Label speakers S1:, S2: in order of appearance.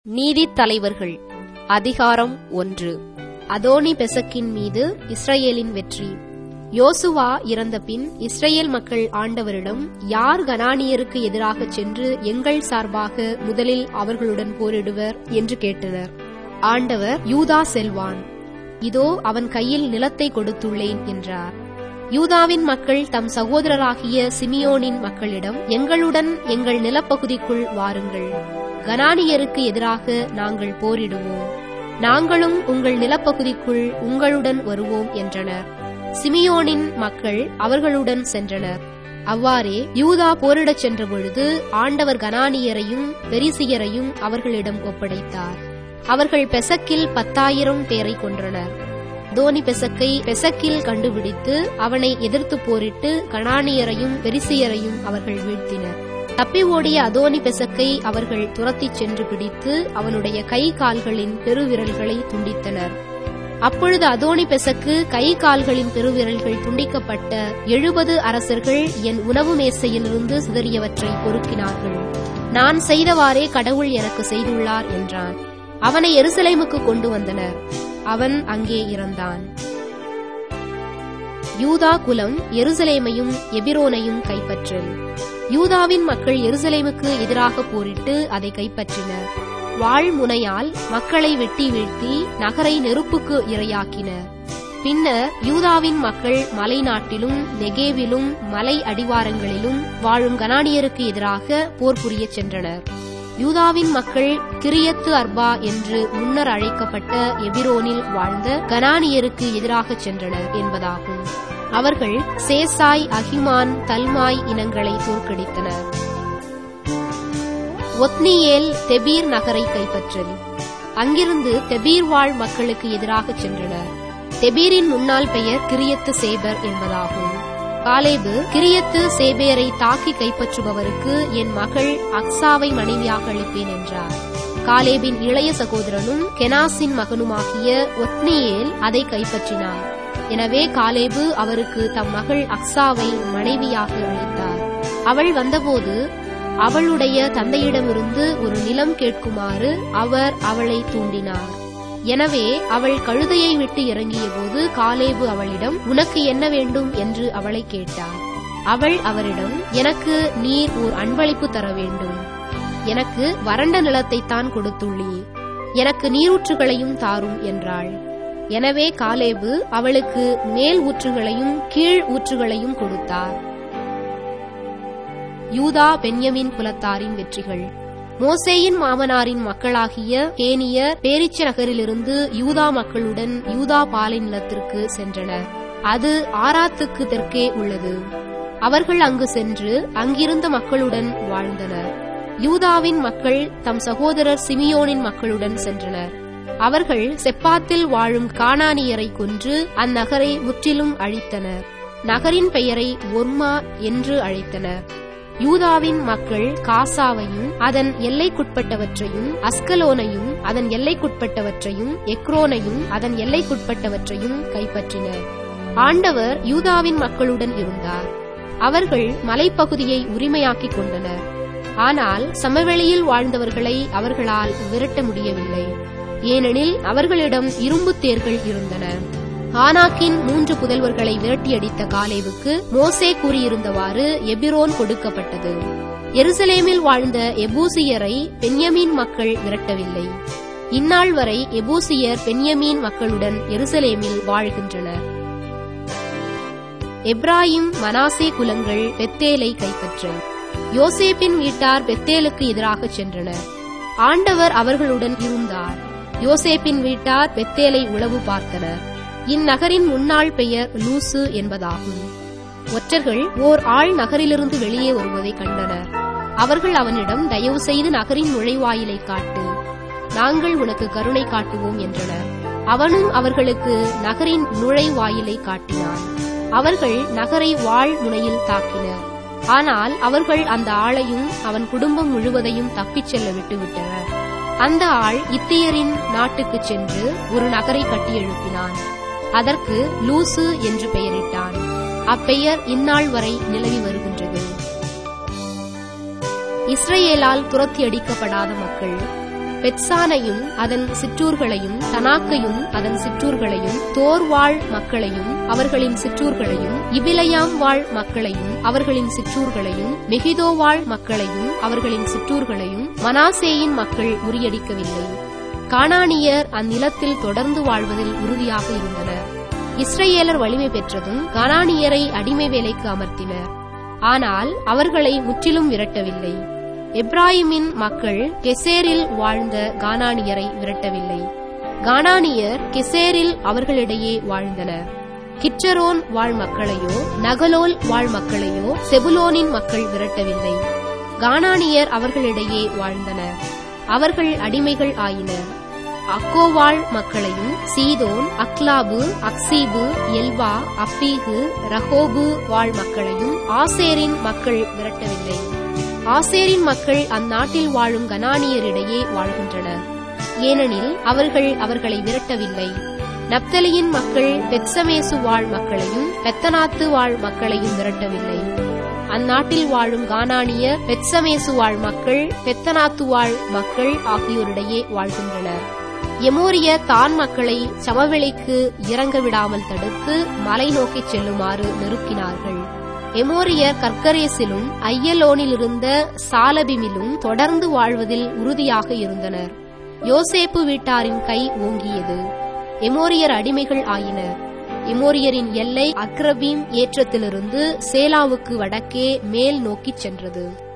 S1: நீதித் தலைவர்கள் அதிகாரம் ஒன்று அதோனி பெசக்கின் மீது இஸ்ரவேலின் வெற்றி யோசுவா இறந்தபின் இஸ்ரவேல் மக்கள் ஆண்டவரிடம் யார் கனானியருக்கு எதிராகச் சென்று எங்கள் சார்பாக முதலில் அவர்களுடன் போரிடுவர் என்று கேட்டனர் ஆண்டவர் யூதா செல்வான் இதோ அவன் கையில் நிலத்தை கொடுத்துள்ளேன் என்றார் யூதாவின் மக்கள் தம் சகோதரராகிய சிமியோனின் மக்களிடம் எங்களுடன் எங்கள் நிலப்பகுதிக்குள் வாருங்கள் கனானியருக்கு எதிராக நாங்கள் போரிடுவோம் நாங்களும் உங்கள் நிலப்பகுதிக்குள் உங்களுடன் வருவோம் என்றனர் சிமியோனின் மக்கள் அவர்களுடன் சென்றனர் அவ்வாறே யூதா போரிடச் சென்றபொழுது ஆண்டவர் கனானியரையும் பெரிசியரையும் அவர்களிடம் ஒப்படைத்தார் அவர்கள் பெசக்கில் பத்தாயிரம் பேரை கொன்றனர் தோனி பெசக்கை பெசக்கில் கண்டுபிடித்து அவனை எதிர்த்து போரிட்டு கனானியரையும் பெரிசியரையும் அவர்கள் வீழ்த்தினர் தப்பி ஓடிய அதோனி பெசக்கை அவர்கள் துரத்திச் சென்று பிடித்து அவனுடைய கை கால்களின் பெருவிரல்களை துண்டித்தனர் அப்பொழுது அதோனி பெசக்கு கை கால்களின் பெருவிரல்கள் துண்டிக்கப்பட்ட எழுபது அரசர்கள் என் உணவு மேசையிலிருந்து சிதறியவற்றை பொறுக்கினார்கள் நான் செய்தவாறே கடவுள் எனக்கு செய்துள்ளார் என்றான் அவனை எருசலேமுக்கு கொண்டு வந்தனர் அவன் அங்கே இறந்தான் யூதா குலம் எருசலேமையும் எபிரோனையும் கைப்பற்றல் யூதாவின் மக்கள் எருசலேமுக்கு எதிராக போரிட்டு அதை கைப்பற்றினர் வாழ்முனையால் மக்களை வெட்டி வீழ்த்தி நகரை நெருப்புக்கு இரையாக்கினர் பின்னர் யூதாவின் மக்கள் மலை நாட்டிலும் நெகேவிலும் மலை அடிவாரங்களிலும் வாழும் கனானியருக்கு எதிராக போர் புரியச் சென்றனர் யூதாவின் மக்கள் கிரியத்து அர்பா என்று முன்னர் அழைக்கப்பட்ட எபிரோனில் வாழ்ந்த கனானியருக்கு எதிராகச் சென்றனர் என்பதாகும் அவர்கள் சேசாய் அஹிமான் தல்மாய் இனங்களை தோற்கடித்தனர் ஒத்னியேல் தெபீர் நகரை கைப்பற்றல் அங்கிருந்து தெபீர் வாழ் மக்களுக்கு எதிராகச் சென்றனர் தெபீரின் முன்னாள் பெயர் கிரியத்து சேபர் என்பதாகும் காலேபு கிரியத்து சேபேரை தாக்கி கைப்பற்றுபவருக்கு என் மகள் அக்சாவை மனைவியாக அளிப்பேன் என்றார் காலேபின் இளைய சகோதரனும் கெனாசின் மகனுமாகிய ஒத்னியேல் அதை கைப்பற்றினார் எனவே காலேபு அவருக்கு தம் மகள் அக்சாவை மனைவியாக அளித்தார் அவள் வந்தபோது அவளுடைய தந்தையிடமிருந்து ஒரு நிலம் கேட்குமாறு அவர் அவளை தூண்டினார் எனவே அவள் கழுதையை விட்டு இறங்கிய போது காலேபு அவளிடம் உனக்கு என்ன வேண்டும் என்று அவளை கேட்டார் அவள் அவரிடம் எனக்கு நீர் ஓர் அன்பளிப்பு தர வேண்டும் எனக்கு வறண்ட நிலத்தைத்தான் கொடுத்துள்ளீர் எனக்கு நீரூற்றுகளையும் தாரும் என்றாள் எனவே காலேபு அவளுக்கு மேல் ஊற்றுகளையும் கீழ் ஊற்றுகளையும் கொடுத்தார் யூதா பென்யமின் குலத்தாரின் வெற்றிகள் மோசேயின் மாமனாரின் மக்களாகிய கேனியர் பேரிச்ச நகரிலிருந்து யூதா மக்களுடன் யூதா பாலை நிலத்திற்கு சென்றனர் அது ஆராத்துக்கு தெற்கே உள்ளது அவர்கள் அங்கு சென்று அங்கிருந்த மக்களுடன் வாழ்ந்தனர் யூதாவின் மக்கள் தம் சகோதரர் சிமியோனின் மக்களுடன் சென்றனர் அவர்கள் செப்பாத்தில் வாழும் கானானியரை கொன்று அந்நகரை முற்றிலும் அழித்தனர் நகரின் பெயரை ஒர்மா என்று அழைத்தனர் யூதாவின் மக்கள் காசாவையும் அதன் எல்லைக்குட்பட்டவற்றையும் அஸ்கலோனையும் அதன் எல்லைக்குட்பட்டவற்றையும் எக்ரோனையும் அதன் எல்லைக்குட்பட்டவற்றையும் கைப்பற்றினர் ஆண்டவர் யூதாவின் மக்களுடன் இருந்தார் அவர்கள் மலைப்பகுதியை உரிமையாக்கிக் கொண்டனர் ஆனால் சமவெளியில் வாழ்ந்தவர்களை அவர்களால் விரட்ட முடியவில்லை ஏனெனில் அவர்களிடம் இரும்பு தேர்கள் இருந்தன ஆனாக்கின் மூன்று புதல்வர்களை விரட்டியடித்த காலேவுக்கு மோசே கூறியிருந்தவாறு எபிரோன் கொடுக்கப்பட்டது எருசலேமில் வாழ்ந்த எபூசியரை பென்யமீன் மக்கள் விரட்டவில்லை இந்நாள் வரை எபூசியர் பென்யமீன் மக்களுடன் எருசலேமில் வாழ்கின்றனர் எப்ராஹிம் மனாசே குலங்கள் பெத்தேலை கைப்பற்ற யோசேப்பின் வீட்டார் பெத்தேலுக்கு எதிராக சென்றனர் ஆண்டவர் அவர்களுடன் இருந்தார் யோசேப்பின் வீட்டார் பெத்தேலை உளவு பார்த்தனர் இந்நகரின் முன்னாள் பெயர் லூசு என்பதாகும் ஒற்றர்கள் ஓர் ஆள் நகரிலிருந்து வெளியே வருவதை கண்டனர் அவர்கள் அவனிடம் தயவு செய்து நகரின் நுழைவாயிலை காட்டு நாங்கள் உனக்கு கருணை காட்டுவோம் என்றனர் அவனும் அவர்களுக்கு நகரின் நுழைவாயிலை காட்டினான் அவர்கள் நகரை வாழ் முனையில் தாக்கினர் ஆனால் அவர்கள் அந்த ஆளையும் அவன் குடும்பம் முழுவதையும் தப்பிச் செல்ல விட்டுவிட்டனர் அந்த ஆள் இத்தியரின் நாட்டுக்கு சென்று ஒரு நகரை கட்டி எழுப்பினான் அதற்கு லூசு என்று பெயரிட்டான் அப்பெயர் இந்நாள் வரை நிலவி வருகின்றது இஸ்ரேலால் துரத்தி அடிக்கப்படாத மக்கள் பெட்சானையும் அதன் சிற்றூர்களையும் தனாக்கையும் அதன் சிற்றூர்களையும் தோர்வாழ் மக்களையும் அவர்களின் சிற்றூர்களையும் இபிலையாம் வாழ் மக்களையும் அவர்களின் சிற்றூர்களையும் மெகிதோவாழ் மக்களையும் அவர்களின் சிற்றூர்களையும் மனாசேயின் மக்கள் முறியடிக்கவில்லை கானானியர் அந்நிலத்தில் தொடர்ந்து வாழ்வதில் உறுதியாக இருந்தனர் இஸ்ரேலர் வலிமை பெற்றதும் கானானியரை அடிமை வேலைக்கு அமர்த்தினர் ஆனால் அவர்களை முற்றிலும் விரட்டவில்லை எப்ராஹிமின் மக்கள் கெசேரில் வாழ்ந்த கானானியரை விரட்டவில்லை கானானியர் கெசேரில் அவர்களிடையே வாழ்ந்தனர் கிற்றரோன் வாழ் மக்களையோ நகலோல் வாழ் மக்களையோ செபுலோனின் மக்கள் விரட்டவில்லை கானானியர் அவர்களிடையே வாழ்ந்தனர் அவர்கள் அடிமைகள் ஆயினர் அக்கோவாள் மக்களையும் சீதோன் அக்லாபு அக்சீபு எல்வா அப்பீகு ரஹோபு வாழ் மக்களையும் ஆசேரின் மக்கள் விரட்டவில்லை ஆசேரின் மக்கள் அந்நாட்டில் வாழும் கனானியரிடையே வாழ்கின்றனர் ஏனெனில் அவர்கள் அவர்களை விரட்டவில்லை நப்தலியின் மக்கள் பெத்சமேசு வாழ் மக்களையும் பெத்தனாத்து வாழ் மக்களையும் விரட்டவில்லை அந்நாட்டில் வாழும் கானானியர் பெத்சமேசு வாழ் மக்கள் பெத்தனாத்து வாழ் மக்கள் ஆகியோரிடையே வாழ்கின்றனர் எமோரிய தான் மக்களை சமவெளிக்கு இறங்க விடாமல் தடுத்து மலை நோக்கிச் செல்லுமாறு நெருக்கினார்கள் எமோரியர் கர்கரேசிலும் ஐயலோனிலிருந்த சாலபிமிலும் தொடர்ந்து வாழ்வதில் உறுதியாக இருந்தனர் யோசேப்பு வீட்டாரின் கை ஓங்கியது எமோரியர் அடிமைகள் ஆயினர் எமோரியரின் எல்லை அக்ரபீம் ஏற்றத்திலிருந்து சேலாவுக்கு வடக்கே மேல் நோக்கிச் சென்றது